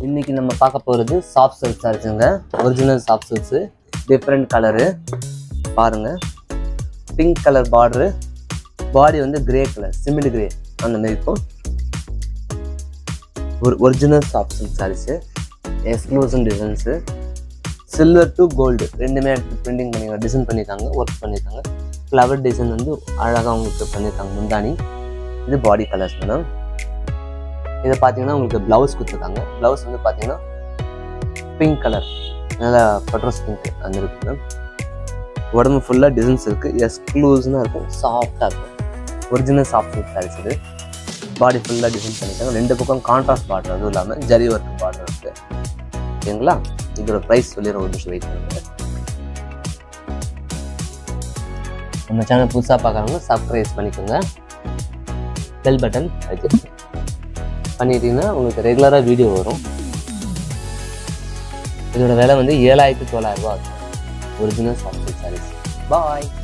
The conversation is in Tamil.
இன்னைக்கு நம்ம பார்க்க போகிறது சாஃப்ட் சில்க் சாரீஸுங்க original soft silks different colour பாருங்க பிங்க் கலர் பார்டரு பாடி வந்து கிரே கலர் சிமெண்ட் கிரே அந்த மாதிரி இருக்கும் ஒரு original soft silk saris exclusive designs silver to gold ரெண்டுமே எடுத்து பிரிண்டிங் பண்ணி டிசைன் பண்ணியிருக்காங்க ஒர்க் பண்ணியிருக்காங்க ஃப்ளவர் டிசைன் வந்து அழகாக உங்களுக்கு பண்ணியிருக்காங்க முந்தானி இது பாடி கலர்ஸ் மேடம் இதை பார்த்தீங்கன்னா உங்களுக்கு ப்ளவுஸ் கொடுத்துருக்காங்க ப்ளவுஸ் வந்து பார்த்தீங்கன்னா பிங்க் கலர் நல்லா பட்ரோஸ் பிங்க் அந்த இருக்கு மேடம் உடம்பு ஃபுல்லாக டிசைன்ஸ் இருக்குது எக்ஸ்க்ளூசிவாக இருக்கும் சாஃப்டாக இருக்கும் ஒரிஜினல் சாஃப்ட் சில்க் சாரீஸ் இது பாடி ஃபுல்லாக டிசைன் பண்ணியிருக்காங்க ரெண்டு பக்கம் கான்ட்ராஸ்ட் பார்டர் அதுவும் இல்லாமல் ஜரி ஒர்க் பார்டர் இருக்குது ஓகேங்களா இதோட ப்ரைஸ் சொல்லிடுறோம் ஒரு நிமிஷம் வெயிட் பண்ணுங்க நம்ம சேனல் புதுசாக பார்க்குறவங்க சப்ஸ்கிரைப் பண்ணிக்கோங்க பெல் பட்டன் அழுத்தி பண்ணிட்டீங்கன்னா உங்களுக்கு ரெகுலராக வீடியோ வரும் இதோட விலை வந்து ஏழாயிரத்தி தொள்ளாயிரம் ரூபா இருக்கும் ஒரிஜினல் சாஃப்ட் சாரீஸ் பாய்